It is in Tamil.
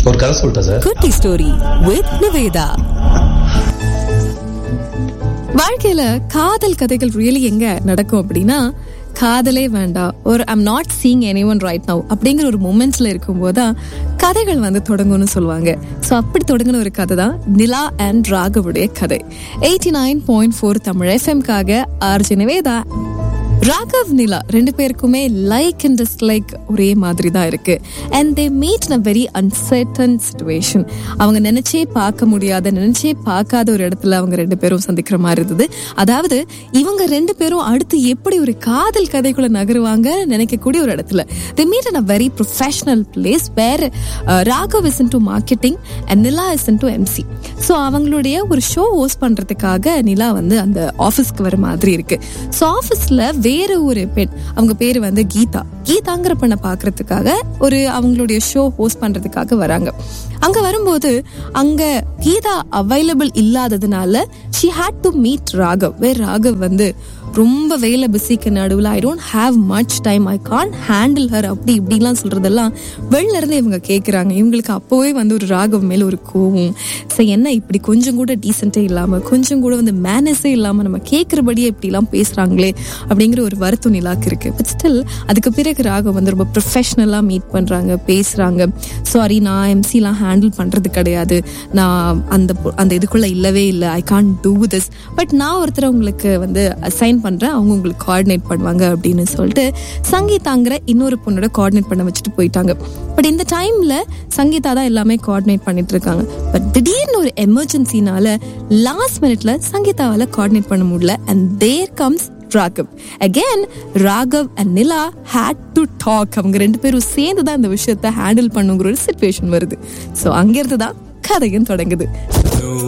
ஒரு கதை சொல்லிட்டா சார் குட்டி ஸ்டோரி வித் நிவேதா வாழ்க்கையில காதல் கதைகள் ரியலி எங்க நடக்கும் அப்படின்னா காதலே வேண்டாம் ஒரு I'm not seeing any one right now அப்படிங்கிற ஒரு மூமெண்ட்ஸ்ல இருக்கும்போது தான் கதைகள் வந்து தொடங்கும்னு சொல்லுவாங்க ஸோ அப்படி தொடங்கின ஒரு கதை தான் நிலா அண்ட் ராகவுடைய கதை eighty nine point four Tamil எஃப்எம்காக ஆர்ஜி நிவேதா ராகவ் நிலா ரெண்டு பேருக்குமே லைக் அண்ட் டிஸ்லைக் ஒரே மாதிரி தான் இருக்கு and they meet a very uncertain situation அவங்க நினைச்சே பார்க்க முடியாத நினைச்சே பார்க்காத ஒரு இடத்துல அவங்க ரெண்டு பேரும் சந்திக்கிற மாதிரி இருந்தது அதாவது இவங்க ரெண்டு பேரும் அடுத்து எப்படி ஒரு காதல் கதைக்குள்ள நகருவாங்க நினைக்கக்கூடிய ஒரு இடத்துல they meet an a very professional place where Raghav is to marketing and Nila is to MC so அவங்களுடைய ஒரு ஷோ ஹோஸ்ட் பண்றதுக்காக நிலா வந்து அந்த ஆஃபீஸ்க்கு வர மாதிரி இருக்கு ஸோ ஆஃபீஸ்ல வேற ஒரு பெண் அவங்க பேரு வந்து கீதா கீதாங்கிற பெண்ணை பார்க்கறதுக்காக ஒரு அவங்களுடைய ஷோ ஹோஸ்ட் பண்றதுக்காக வராங்க அங்க வரும்போது அங்க கீதா அவைலபிள் இல்லாததுனால she had to meet Raghav where Raghav வந்து ரொம்ப வேலை பிஸிக்கு நடுவில் I don't have much time I can handle her அப்படி இப்படிலாம் சொல்றதெல்லாம் வெளில இருந்து இவங்க கேட்குறாங்க இவங்களுக்கு அப்போவே வந்து ஒரு ராகவ் மேல ஒரு கோவம் ஸோ என்ன இப்படி கொஞ்சம் கூட டீசென்ட்டே இல்லாம கொஞ்சம் கூட வந்து மேனஸே இல்லாம நம்ம கேட்குறபடியே இப்படிலாம் பேசுறாங்களே அப்படிங்கிற ஒரு வருத்தம் நிலாக்கு இருக்கு பட் ஸ்டில் அதுக்கு பிறகு ராகவ் வந்து ரொம்ப ப்ரொஃபஷனலா மீட் பண்றாங்க பேசுறாங்க சாரி நான் எம்சிலாம் ஹேண்டில் பண்றது கிடையாது நான் அந்த பொ- அந்த இதுக்குள்ள இல்லவே இல்லை I can do this but நான் ஒருத்தர் உங்களுக்கு வந்து அசைன் பண்றேன் அவங்க உங்களுக்கு கோஆர்டினேட் பண்ணுவாங்க அப்படின்னு சொல்லிட்டு சங்கீதாங்கிற இன்னொரு பொண்ணோட கோஆர்டினேட் பண்ண வச்சுட்டு போயிட்டாங்க பட் இந்த டைம்ல சங்கீதா தான் எல்லாமே கோஆர்டினேட் பண்ணிட்டு இருக்காங்க பட் திடீர்னு ஒரு எமர்ஜென்சினால லாஸ்ட் மினிட்ல சங்கீதாவால கோஆர்டினேட் பண்ண முடியல and there comes Raghav again Raghav and Nila had to talk அவங்க ரெண்டு பேரும் சேர்ந்து தான் இந்த விஷயத்தை ஹேண்டில் பண்ணுங்கிற ஒரு சுச்சுவேஷன் வருது ஸோ அங்கிருந்து தான் கதையும் தொடங்குது